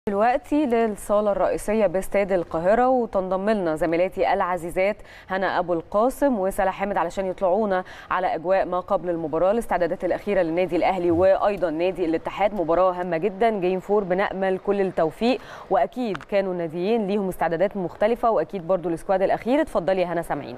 دلوقتي للصالة الرئيسية باستاد القاهرة وتنضم لنا زميلاتي العزيزات هنا أبو القاسم وسلا حامد علشان يطلعونا على أجواء ما قبل المباراة الاستعدادات الأخيرة للنادي الأهلي وأيضا نادي الاتحاد مباراة هامة جدا جيم فور بنأمل كل التوفيق وأكيد كانوا الناديين ليهم استعدادات مختلفة وأكيد برضو السكواد الأخير اتفضلي يا هنا سامعين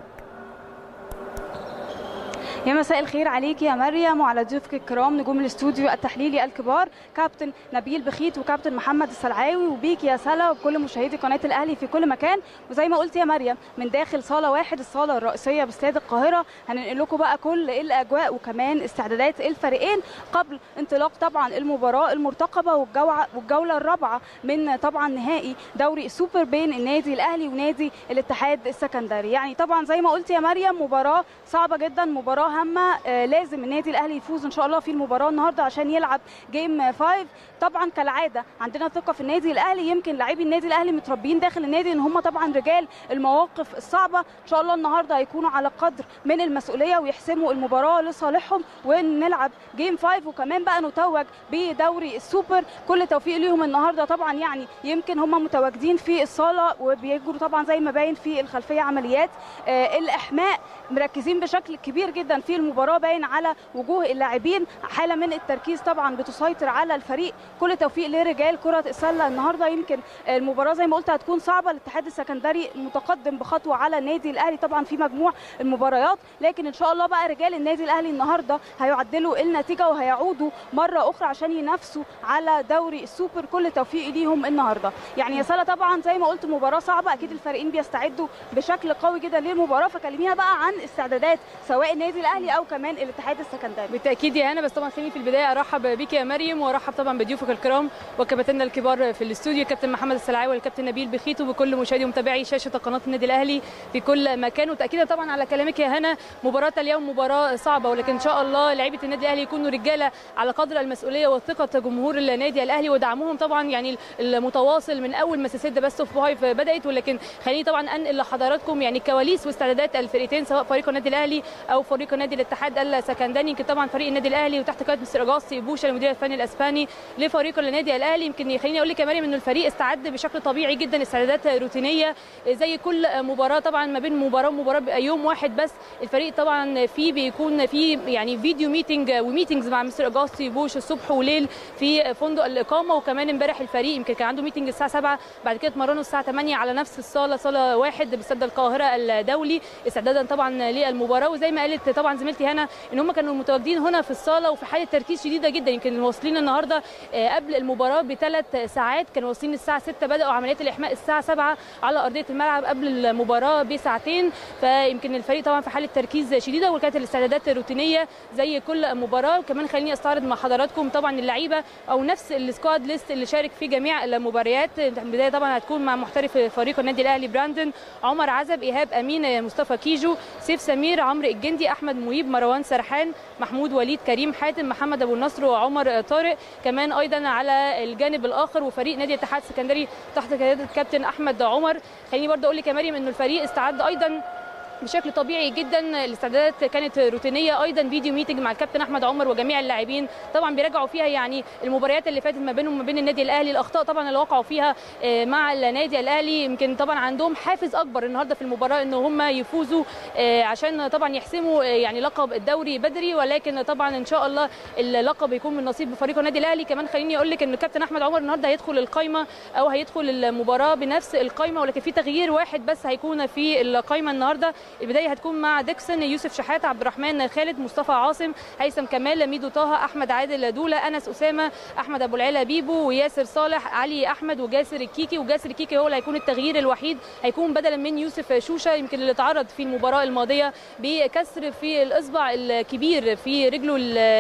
يا مساء الخير عليك يا مريم وعلى ضيوفك الكرام نجوم الاستوديو التحليلي الكبار كابتن نبيل بخيت وكابتن محمد السلعاوي وبيك يا سلا وكل مشاهدي قناه الاهلي في كل مكان وزي ما قلت يا مريم من داخل صاله واحد الصاله الرئيسيه باستاد القاهره هننقل لكم بقى كل الاجواء وكمان استعدادات الفريقين قبل انطلاق طبعا المباراه المرتقبه والجوله والجوله الرابعه من طبعا نهائي دوري السوبر بين النادي الاهلي ونادي الاتحاد السكندري يعني طبعا زي ما قلت يا مريم مباراه صعبه جدا مباراه هامه آه لازم النادي الاهلي يفوز ان شاء الله في المباراه النهارده عشان يلعب جيم 5 طبعا كالعاده عندنا ثقه في النادي الاهلي يمكن لاعبي النادي الاهلي متربيين داخل النادي ان هم طبعا رجال المواقف الصعبه ان شاء الله النهارده هيكونوا على قدر من المسؤوليه ويحسموا المباراه لصالحهم ونلعب جيم 5 وكمان بقى نتوج بدوري السوبر كل توفيق ليهم النهارده طبعا يعني يمكن هم متواجدين في الصاله وبيجروا طبعا زي ما باين في الخلفيه عمليات آه الاحماء مركزين بشكل كبير جدا في المباراه باين على وجوه اللاعبين حاله من التركيز طبعا بتسيطر على الفريق كل توفيق لرجال كره السله النهارده يمكن المباراه زي ما قلت هتكون صعبه الاتحاد السكندري متقدم بخطوه على النادي الاهلي طبعا في مجموع المباريات لكن ان شاء الله بقى رجال النادي الاهلي النهارده هيعدلوا النتيجه وهيعودوا مره اخرى عشان ينافسوا على دوري السوبر كل توفيق ليهم النهارده يعني يا سلا طبعا زي ما قلت مباراه صعبه اكيد الفريقين بيستعدوا بشكل قوي جدا للمباراه فكلمينا بقى عن استعدادات سواء النادي الاهلي او كمان الاتحاد السكندري بالتاكيد يا هنا بس طبعا خليني في البدايه ارحب بيك يا مريم وارحب طبعا بضيوفك الكرام وكباتننا الكبار في الاستوديو كابتن محمد السلعاوي والكابتن نبيل بخيتو وبكل مشاهدي ومتابعي شاشه قناه النادي الاهلي في كل مكان وتاكيدا طبعا على كلامك يا هنا مباراه اليوم مباراه صعبه ولكن ان شاء الله لعيبه النادي الاهلي يكونوا رجاله على قدر المسؤوليه وثقه جمهور النادي الاهلي ودعمهم طبعا يعني المتواصل من اول ما سلسله بيست اوف فايف بدات ولكن خليني طبعا انقل لحضراتكم يعني كواليس واستعدادات الفريقين سواء فريق النادي الاهلي او فريق نادي الاتحاد السكندري يمكن طبعا فريق النادي الاهلي وتحت قياده مستر اجاستي بوشا المدير الفني الاسباني لفريق النادي الاهلي يمكن خليني اقول لك يا مريم انه الفريق استعد بشكل طبيعي جدا استعدادات روتينيه زي كل مباراه طبعا ما بين مباراه ومباراه بيبقى يوم واحد بس الفريق طبعا فيه بيكون فيه يعني فيديو ميتنج وميتنجز مع مستر اجاستي بوش الصبح وليل في فندق الاقامه وكمان امبارح الفريق يمكن كان عنده ميتنج الساعه 7 بعد كده اتمرنوا الساعه 8 على نفس الصاله صاله واحد باستاد القاهره الدولي استعدادا طبعا للمباراه وزي ما قالت طبعا زميلتي هنا ان هم كانوا متواجدين هنا في الصاله وفي حاله تركيز شديده جدا يمكن واصلين النهارده قبل المباراه بثلاث ساعات كانوا واصلين الساعه 6 بداوا عمليات الاحماء الساعه 7 على ارضيه الملعب قبل المباراه بساعتين فيمكن الفريق طبعا في حاله تركيز شديده وكانت الاستعدادات روتينيه زي كل مباراه وكمان خليني استعرض مع حضراتكم طبعا اللعيبه او نفس السكواد ليست اللي شارك في جميع المباريات البدايه طبعا هتكون مع محترف فريق النادي الاهلي براندن عمر عزب ايهاب امين مصطفى كيجو سيف سمير عمرو الجندي احمد مهيب مروان سرحان محمود وليد كريم حاتم محمد ابو النصر وعمر طارق كمان ايضا على الجانب الاخر وفريق نادي الاتحاد السكندري تحت قياده الكابتن احمد عمر خليني برضه اقول لك يا مريم انه الفريق استعد ايضا بشكل طبيعي جدا الاستعدادات كانت روتينيه ايضا فيديو ميتنج مع الكابتن احمد عمر وجميع اللاعبين طبعا بيراجعوا فيها يعني المباريات اللي فاتت ما بينهم وما بين النادي الاهلي الاخطاء طبعا اللي وقعوا فيها مع النادي الاهلي يمكن طبعا عندهم حافز اكبر النهارده في المباراه ان هم يفوزوا عشان طبعا يحسموا يعني لقب الدوري بدري ولكن طبعا ان شاء الله اللقب يكون من نصيب فريق النادي الاهلي كمان خليني اقول لك ان الكابتن احمد عمر النهارده هيدخل القائمه او هيدخل المباراه بنفس القائمه ولكن في تغيير واحد بس هيكون في القائمه النهارده البدايه هتكون مع ديكسون يوسف شحاته عبد الرحمن خالد مصطفى عاصم هيثم كمال ميدو طه احمد عادل دوله انس اسامه احمد ابو العلا بيبو وياسر صالح علي احمد وجاسر الكيكي وجاسر الكيكي هو اللي هيكون التغيير الوحيد هيكون بدلا من يوسف شوشه يمكن اللي تعرض في المباراه الماضيه بكسر في الاصبع الكبير في رجله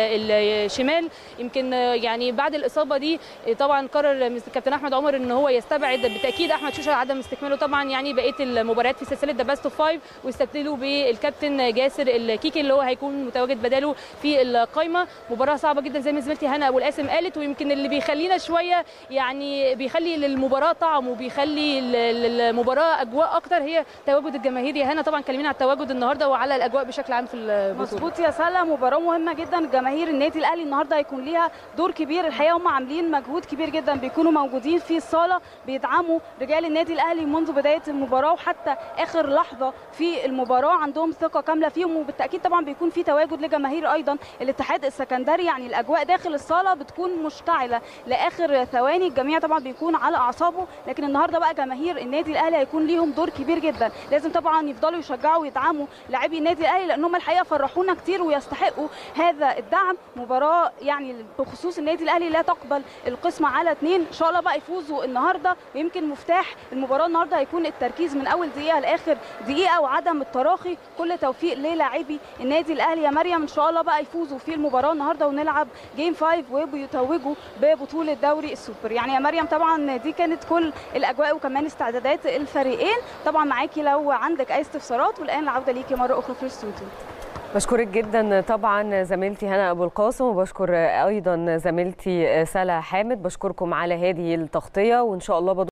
الشمال يمكن يعني بعد الاصابه دي طبعا قرر الكابتن احمد عمر ان هو يستبعد بالتاكيد احمد شوشه عدم استكماله طبعا يعني بقيه المباريات في سلسله ذا بيست اوف فايف بيستبدلوا بالكابتن جاسر الكيكي اللي هو هيكون متواجد بداله في القايمه مباراه صعبه جدا زي ما زميلتي هنا ابو القاسم قالت ويمكن اللي بيخلينا شويه يعني بيخلي للمباراه طعم وبيخلي المباراه اجواء اكتر هي تواجد الجماهير يا هنا طبعا كلمينا على التواجد النهارده وعلى الاجواء بشكل عام في البطوله مظبوط يا سلا مباراه مهمه جدا جماهير النادي الاهلي النهارده هيكون ليها دور كبير الحقيقه هم عاملين مجهود كبير جدا بيكونوا موجودين في الصاله بيدعموا رجال النادي الاهلي منذ بدايه المباراه وحتى اخر لحظه في المباراه عندهم ثقه كامله فيهم وبالتاكيد طبعا بيكون في تواجد لجماهير ايضا الاتحاد السكندري يعني الاجواء داخل الصاله بتكون مشتعله لاخر ثواني الجميع طبعا بيكون على اعصابه لكن النهارده بقى جماهير النادي الاهلي هيكون ليهم دور كبير جدا لازم طبعا يفضلوا يشجعوا ويدعموا لاعبي النادي الاهلي لانهم الحقيقه فرحونا كتير ويستحقوا هذا الدعم مباراه يعني بخصوص النادي الاهلي لا تقبل القسمه على اثنين ان شاء الله بقى يفوزوا النهارده ويمكن مفتاح المباراه النهارده هيكون التركيز من اول دقيقه لاخر دقيقه وعدم التراخي كل توفيق للاعبي النادي الاهلي يا مريم ان شاء الله بقى يفوزوا في المباراه النهارده ونلعب جيم 5 ويتوجوا ببطوله دوري السوبر يعني يا مريم طبعا دي كانت كل الاجواء وكمان استعدادات الفريقين طبعا معاكي لو عندك اي استفسارات والان العوده ليكي مره اخرى في الاستوديو بشكرك جدا طبعا زميلتي هنا ابو القاسم وبشكر ايضا زميلتي سلا حامد بشكركم على هذه التغطيه وان شاء الله